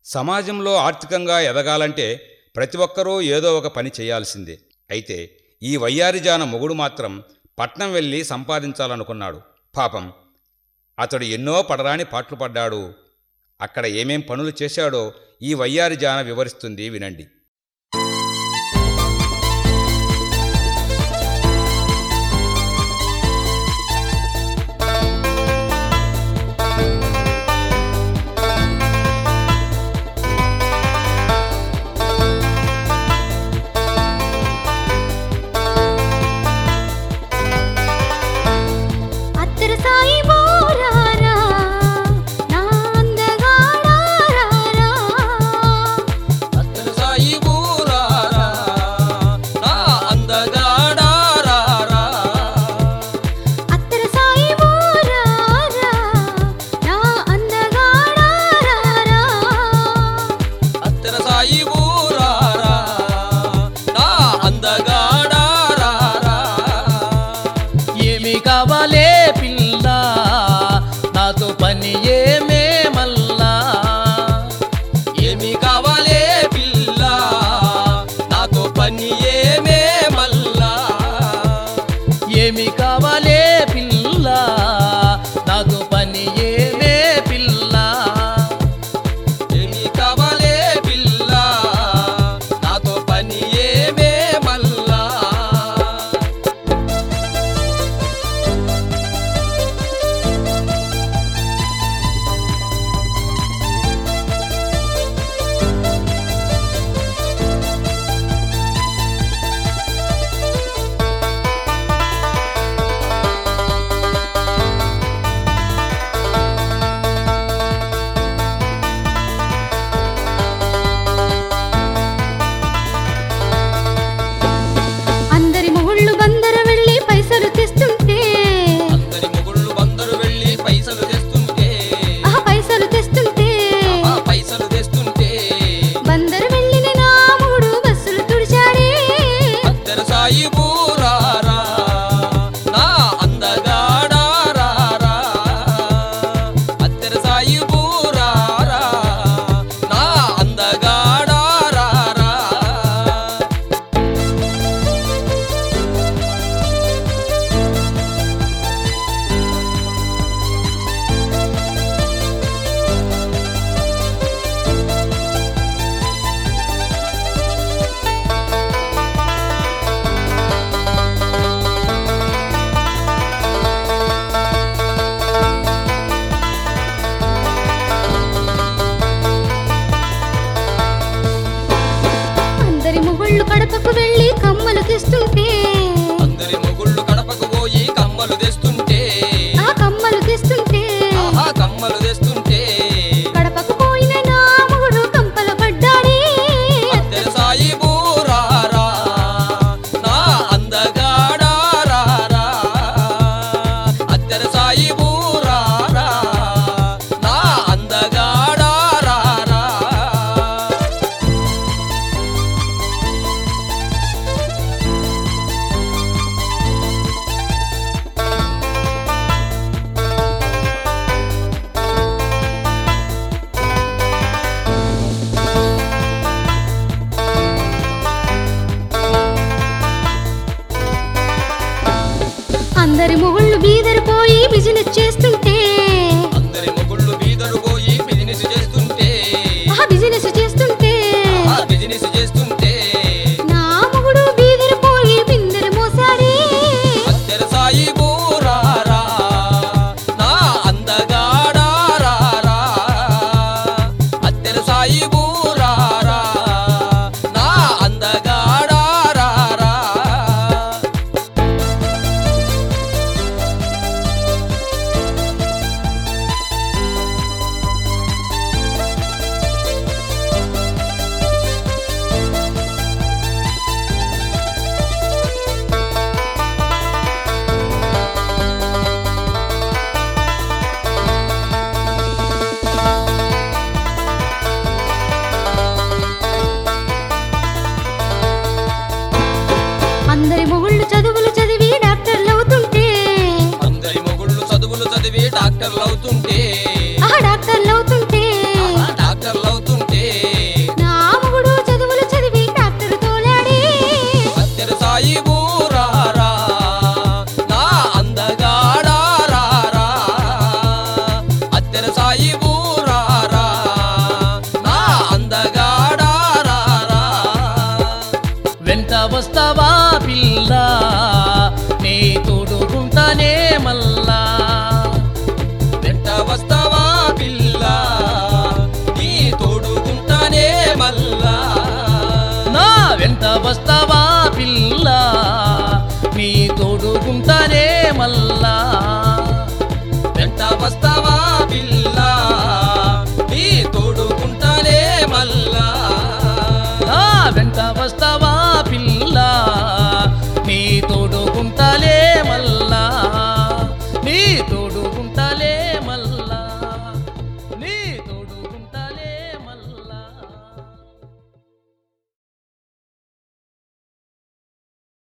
సమాజంలో ఆర్థికంగా ఎదగాలంటే ప్రతి ఒక్కరూ ఏదో ఒక పని చేయాల్సిందే అయితే ఈ వయ్యారిజాన మొగుడు మాత్రం పట్నం వెళ్ళి సంపాదించాలనుకున్నాడు పాపం అతడు ఎన్నో పడరాని పాట్లు పడ్డాడు అక్కడ ఏమేం పనులు చేశాడో ఈ వయ్యారిజాన వివరిస్తుంది వినండి అత్తర సాయి బోరారా నా అందగాడారారా అత్తరు సాయి ఊరారా, నా అందగాడారారా. అత్తర సాయి బోరారా నా అందగాడారారా అత్తరు సాయి ఊరారా, నా అందగాడారారా. ఏమి కావాలే పిల్ల నాతో పని ఏమే మల్లా ఏమి కావాలే పిల్ల నాతో పని ఏమే మల్లా ఏమి కావాలే పిల్ల నాతో పని ఏమే పిల్ల ఏమి కావాలే పిల్ల నాతో పని ఏమే మల్లా అందరి మొగుళ్ళు బందర వెళ్ళి పైసలు తెస్తుంటే అందరి మొగుళ్ళు బందరు వెళ్ళి పైసలు తెస్తుంటే ఆ పైసలు తెస్తుంటే ఆ పైసలు తెస్తుంటే బందర వెళ్ళిన నా మొగుడు బస్సులు తుడిచాడే అత్తరు సాయి ఊరారా నా అందగాడారారా అత్తరు సాయి ఊరారా నా అందగాడారారా అందరి మొగుళ్ళు కడపకు వెళ్ళి కమ్మలు తెస్తుంటే అందరి మొగుళ్ళు కడపకు పోయి కమ్మలు తెస్తుంటే ఆ కమ్మలు తెస్తుంటే ఆహా కమ్మలు తెస్తుంటే కడపకు పోయిన నా మొగుడు కంపల పడ్డాడే అత్తరు సాయి ఊరారా నా అందగాడారారా అత్తరు సాయి ఊరారా నా అందగాడారారా అందరి మొగుళ్ళు బీదరు పోయి బిజినెస్ చేస్తుంటే అందరి మొగుళ్ళు బీదరు పోయి బిజినెస్ చేస్తుంటే ఆ బిజినెస్ చేస్తుంటే ఆ బిజినెస్ చేస్తుంటే నా మొగుడు బీదరు పోయి బిందెలు మోసాడే అత్తరు సాయి ఊరారా నా అందగాడారారా అత్తరు సాయి ఊరారా నా అందగాడారారా అందరి మొగుళ్ళు చదువులు చదివి డాక్టర్లు అవుతుంటే అందరి మొగుళ్ళు చదువులు చదివి డాక్టర్లు అవుతుంటే ఆ డాక్టర్లు అవుతుంటే డాక్టర్లు అవుతుంటే వస్తవా పిల్ల నీ తోడుకుంటానే మల్లా